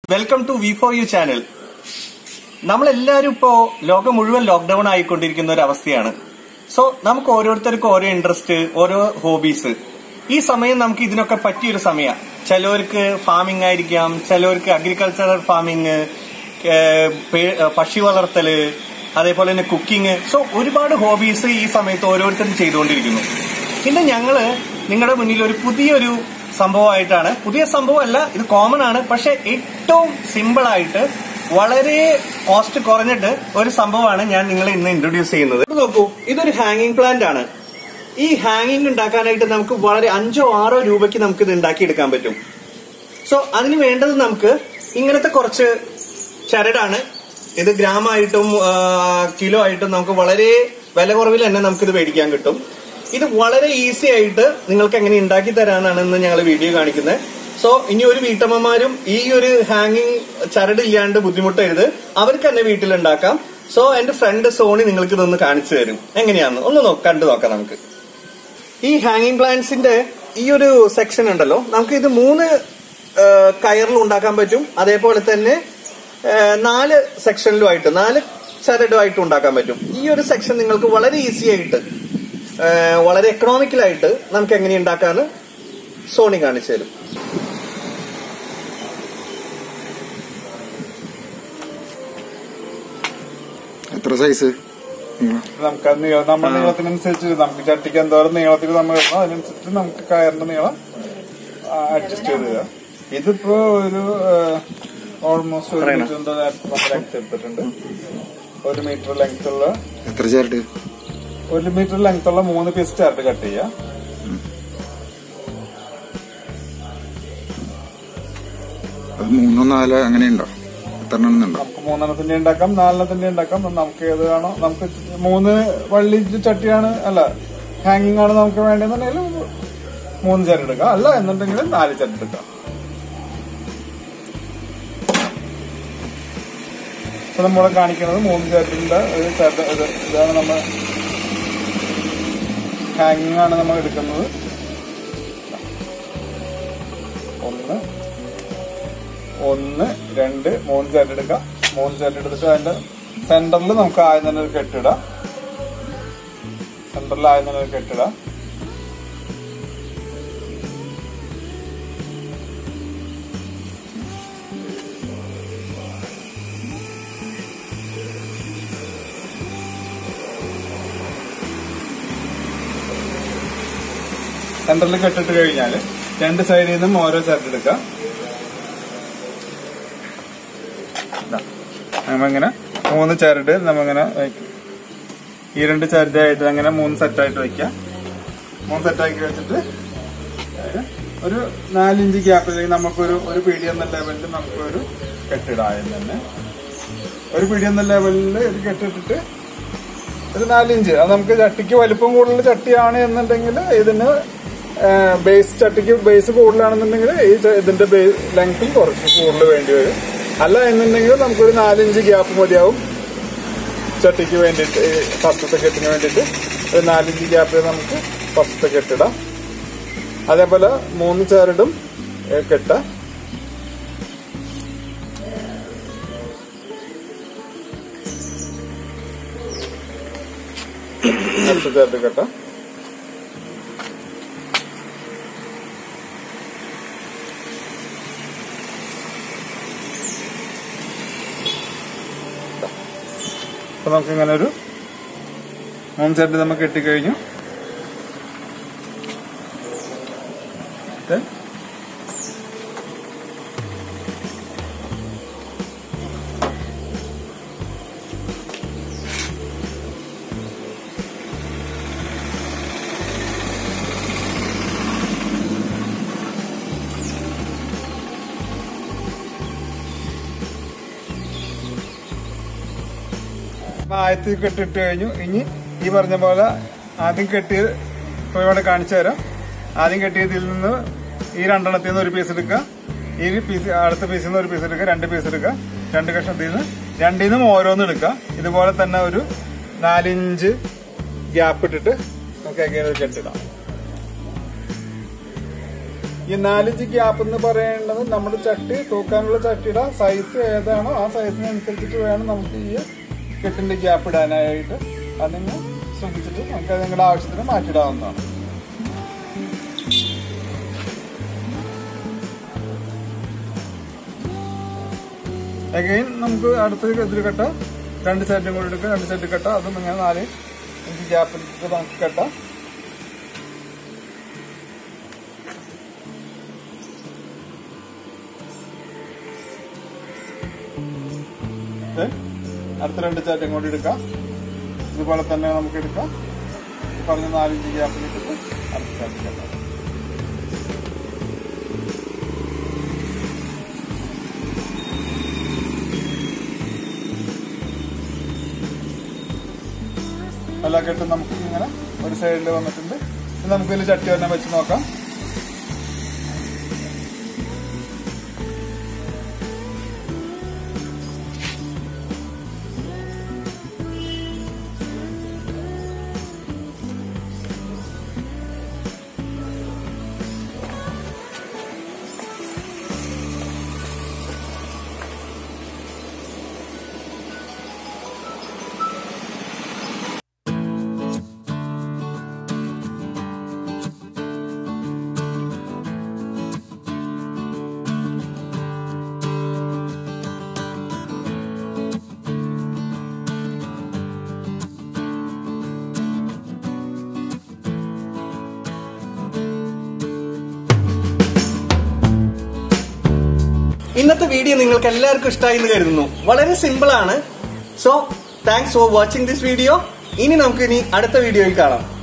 Welcome to V for you channel നമ്മളെല്ലാവരും ഇപ്പോ ലോകം മുഴുവൻ ലോക്ക്ഡൌൺ ആയിക്കൊണ്ടിരിക്കുന്ന ഒരു അവസ്ഥയാണ് സോ നമുക്ക് ഓരോരുത്തർക്കും ഓരോ ഇൻട്രസ്റ്റ് ഓരോ ഹോബീസ് ഈ സമയം നമുക്ക് ഇതിനൊക്കെ പറ്റിയൊരു സമയം ചിലവർക്ക് ഫാമിംഗ് ആയിരിക്കാം ചിലവർക്ക് അഗ്രികൾച്ചറൽ ഫാമിംഗ് പക്ഷി വളർത്തല് അതേപോലെ തന്നെ കുക്കിംഗ് സോ ഒരുപാട് ഹോബീസ് ഈ സമയത്ത് ഓരോരുത്തരും ചെയ്തുകൊണ്ടിരിക്കുന്നു പിന്നെ ഞങ്ങള് നിങ്ങളുടെ മുന്നിൽ ഒരു പുതിയൊരു സംഭവമായിട്ടാണ് പുതിയ സംഭവമല്ല ഇത് കോമൺ ആണ് പക്ഷെ ഏറ്റവും സിമ്പിൾ ആയിട്ട് വളരെ കോസ്റ്റ് കുറഞ്ഞിട്ട് ഒരു സംഭവമാണ് ഞാൻ നിങ്ങളെ ഇന്ന് ഇൻട്രൊഡ്യൂസ് ചെയ്യുന്നത് ഇത് നോക്കൂ ഇതൊരു ഹാങ്ങിങ് പ്ലാന്റ് ആണ് ഈ ഹാങ്ങിങ് ഉണ്ടാക്കാനായിട്ട് നമുക്ക് വളരെ അഞ്ചോ ആറോ രൂപയ്ക്ക് നമുക്ക് ഇത് ഉണ്ടാക്കിയെടുക്കാൻ പറ്റും സോ അതിന് വേണ്ടത് നമുക്ക് ഇങ്ങനത്തെ കുറച്ച് ചരടാണ് ഇത് ഗ്രാമായിട്ടും ആ, കിലോ ആയിട്ടും നമുക്ക് വളരെ വില കുറവിൽ തന്നെ നമുക്കിത് മേടിക്കാൻ കിട്ടും ഇത് വളരെ ഈസി ആയിട്ട് നിങ്ങൾക്ക് എങ്ങനെ ഉണ്ടാക്കി തരാനാണ് ഇന്ന് ഞങ്ങൾ വീഡിയോ കാണിക്കുന്നത് സോ ഇനി ഒരു വീട്ടമ്മമാരും ഈ ഒരു ഹാങ്ങിങ് ചരട് ഇല്ലാണ്ട് ബുദ്ധിമുട്ടരുത് അവർക്ക് തന്നെ വീട്ടിലുണ്ടാക്കാം സോ എന്റെ ഫ്രണ്ട് സോണി നിങ്ങൾക്ക് ഇതൊന്ന് കാണിച്ചു തരും എങ്ങനെയാന്ന് ഒന്ന് നോ- കണ്ടു നോക്കാം നമുക്ക് ഈ ഹാങ്ങിങ് പ്ലാന്റ്സിന്റെ ഈ ഒരു സെക്ഷൻ ഉണ്ടല്ലോ നമുക്ക് ഇത് മൂന്ന് കയറിൽ ഉണ്ടാക്കാൻ പറ്റും അതേപോലെ തന്നെ ആ, നാല് സെക്ഷനിലുമായിട്ട് നാല് ചരടുമായിട്ട് ഉണ്ടാക്കാൻ പറ്റും ഈ ഒരു സെക്ഷൻ നിങ്ങൾക്ക് വളരെ ഈസി ആയിട്ട് ആ, വളരെ എക്കണോമിക്കലായിട്ട് നമുക്ക് എങ്ങനെ ഉണ്ടാക്കാന്ന് സോണി കാണിച്ചു തരും എത്ര സൈസ് നമുക്ക് അത് നീളം നമ്മുടെ നീളത്തിനനുസരിച്ച് നമുക്ക് ചട്ടിക്ക് എന്തോരം നീളത്തിൽ നമ്മൾ ഇടണം അതിനനുസരിച്ച് നമുക്ക് കയറിന്റെ നീളം അഡ്ജസ്റ്റ് ചെയ്ത് തരാം ഇതിപ്പോ ഒരു ഓൾമോസ്റ്റ് ഒരു പറയണം. മീറ്ററിന്റെ ലെങ്ത് എടുത്തിട്ടുണ്ട് ഒരു മീറ്റർ ലെങ്ത് ഉള്ള എത്ര ചേർട്ട് ഒരു മീറ്റർ ലെങ്ത് ഉള്ള മൂന്ന് പീസ് ചാർട്ട് കട്ട് ചെയ്യാം അത് മൂന്നോ നാലോ അങ്ങനെയുണ്ടോ എത്ര എണ്ണം ഉണ്ടോ നമുക്ക് മൂന്നെണ്ണത്തിന്റെ ഉണ്ടാക്കാം നാലെണ്ണത്തിന്റെ ഉണ്ടാക്കാം നമുക്ക് ഏത് വേണോ നമുക്ക് മൂന്ന് വള്ളി ചട്ടിയാണ് അല്ല ഹാങ്ങിങ് ആണ് നമുക്ക് വേണ്ടതെന്നുണ്ടെങ്കിൽ മൂന്ന് ചരട് എടുക്കാം അല്ല എന്നുണ്ടെങ്കിൽ നാല് ചരട് എടുക്കാം ഇപ്പൊ നമ്മളെ കാണിക്കുന്നത് മൂന്ന് ചരടിന്റെ ഒരു ചരട് ഇത് ഇതാണ് നമ്മൾ ഹാങ്ങിങ് ആണ് നമ്മൾ എടുക്കുന്നത് ഒന്ന് ഒന്ന് രണ്ട് മൂന്ന് ചരട് എടുക്കാം മൂന്ന് ചരട് എടുത്തിട്ട് അതിന്റെ സെന്ററിൽ നമുക്ക് ആദ്യം തന്നെ ഒരു കെട്ടിടാം സെന്ററിൽ ആദ്യം തന്നെ ഒരു കെട്ടിടാം സെന്ററിൽ കെട്ടിട്ട് കഴിഞ്ഞാൽ രണ്ട് സൈഡിൽ നിന്നും ഓരോ ചരട് എടുക്കാം നമ്മങ്ങനെ മൂന്ന് ചരട് നമ്മങ്ങനെ വയ്ക്കും ഈ രണ്ട് ചരടായിട്ട് അങ്ങനെ മൂന്ന് സെറ്റായിട്ട് വയ്ക്കാം മൂന്ന് സെറ്റാക്കി വെച്ചിട്ട് അതായത് ഒരു നാലിഞ്ച് ഗ്യാപ്പിലേക്ക് നമുക്കൊരു ഒരു പീടി എന്ന ലെവലിൽ നമുക്കൊരു കെട്ടിടായം തന്നെ ഒരു പീടി എന്ന ലെവലിൽ ഇത് കെട്ടിട്ടിട്ട് ഒരു നാലിഞ്ച് അത് നമുക്ക് ചട്ടിക്ക് വലിപ്പം കൂടുതൽ ചട്ടിയാണ് എന്നുണ്ടെങ്കിൽ ഇതിന് ബേസ് ചട്ടിക്ക് ബേസ് കൂടുതലാണെന്നുണ്ടെങ്കിൽ ഈ ച- ഇതിന്റെ ലെങ്ത്തും കുറച്ച് കൂടുതൽ വേണ്ടി വരും അല്ല എന്നുണ്ടെങ്കിൽ നമുക്കൊരു നാലിഞ്ച് ഗ്യാപ്പ് മതിയാവും ചട്ടിക്ക് വേണ്ടിയിട്ട് ഈ ഫസ്റ്റത്തെ കെട്ടിന് വേണ്ടിയിട്ട് ഒരു നാലിഞ്ച് ഗ്യാപ്പിൽ നമുക്ക് ഫസ്റ്റത്തെ കെട്ടിടാം അതേപോലെ മൂന്ന് ചരടും ഏ, കെട്ടാം അടുത്ത ചരട് കെട്ടാം അപ്പൊ നമുക്ക് ഇങ്ങനെ ഒരു മൂന്ന് ചരട് നമുക്ക് കെട്ടിക്കഴിഞ്ഞു Then ആയത്തിൽ കെട്ടിട്ട് കഴിഞ്ഞു ഇനി ഈ പറഞ്ഞ പോലെ ആദ്യം കെട്ടിയത് ഇപ്പൊ ഇവിടെ കാണിച്ചു തരാം ആദ്യം കെട്ടിയതിൽ നിന്ന് ഈ രണ്ടെണ്ണത്തിൽ നിന്ന് ഒരു പീസ് എടുക്കുക ഈ പീസ് അടുത്ത പീസിൽ നിന്ന് ഒരു പീസ് എടുക്കുക രണ്ട് പീസ് എടുക്കുക രണ്ട് കഷ്ണത്തിൽ നിന്ന് രണ്ടിൽ നിന്നും ഓരോന്ന് എടുക്കുക ഇതുപോലെ തന്നെ ഒരു നാലിഞ്ച് ഗ്യാപ്പ് ഇട്ടിട്ട് നമുക്ക് എങ്ങനെ ഒരു കെട്ടിടാം ഈ നാലിഞ്ച് ഗ്യാപ്പ് എന്ന് പറയുന്നത് നമ്മുടെ ചട്ടി തൂക്കാനുള്ള ചട്ടിയുടെ സൈസ് ഏതാണോ ആ സൈസിനനുസരിച്ചിട്ട് വേണം നമുക്ക് ഈ കെട്ടിന്റെ ഗ്യാപ്പ് ഇടാനായിട്ട് അത് നിങ്ങൾ ശ്രദ്ധിച്ചിട്ട് നമുക്ക് അത് നിങ്ങളുടെ ആവശ്യത്തിന് മാറ്റിയിടാവുന്നതാണ് അഗൈൻ നമുക്ക് അടുത്ത ഇതിൽ കെട്ട രണ്ട് സൈഡും കൂടി എടുക്കുക രണ്ട് സൈഡ് കെട്ട അതും ഇങ്ങനെ നാല് ഇഞ്ച് ഗ്യാപ്പിൽ നമുക്ക് കെട്ടാം ഇത് അടുത്ത രണ്ട് ചാറ്റും കൂടി എടുക്കാം ഇതുപോലെ തന്നെ നമുക്ക് എടുക്കാം ഈ പറഞ്ഞ നാലിഞ്ച് ഗ്യാപ്പിൽ ഇട്ടിട്ട് അടുത്ത ചാറ്റ് കെട്ടാം എല്ലാ കെട്ടും നമുക്ക് ഇങ്ങനെ ഒരു സൈഡിൽ വന്നിട്ടുണ്ട് ഇനി നമുക്ക് ഇതിൽ ചട്ടി തന്നെ വെച്ച് നോക്കാം ഇന്നത്തെ വീഡിയോ നിങ്ങൾക്ക് എല്ലാവർക്കും ഇഷ്ടമായി എന്ന് കരുതുന്നു വളരെ സിമ്പിൾ ആണ് so thanks for watching this video ഇനി നമുക്ക് ഇനി അടുത്ത വീഡിയോയിൽ കാണാം